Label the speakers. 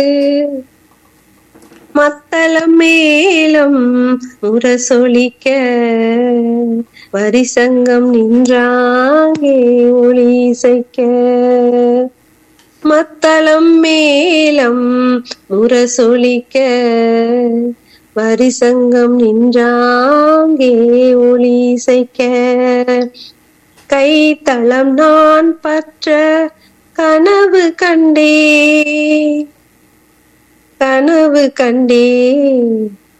Speaker 1: மத்தளம் மேலும் முரசொலிக்க வரிசங்கம் நின்றாங்கே ஒளி இசைக்க மத்தளம் மேலம் முரசொலிக்க வரிசங்கம் நின்றாங்கே ஒளி இசைக்க கைத்தளம் நான் பற்ற கனவு கண்டே கனவு கண்டே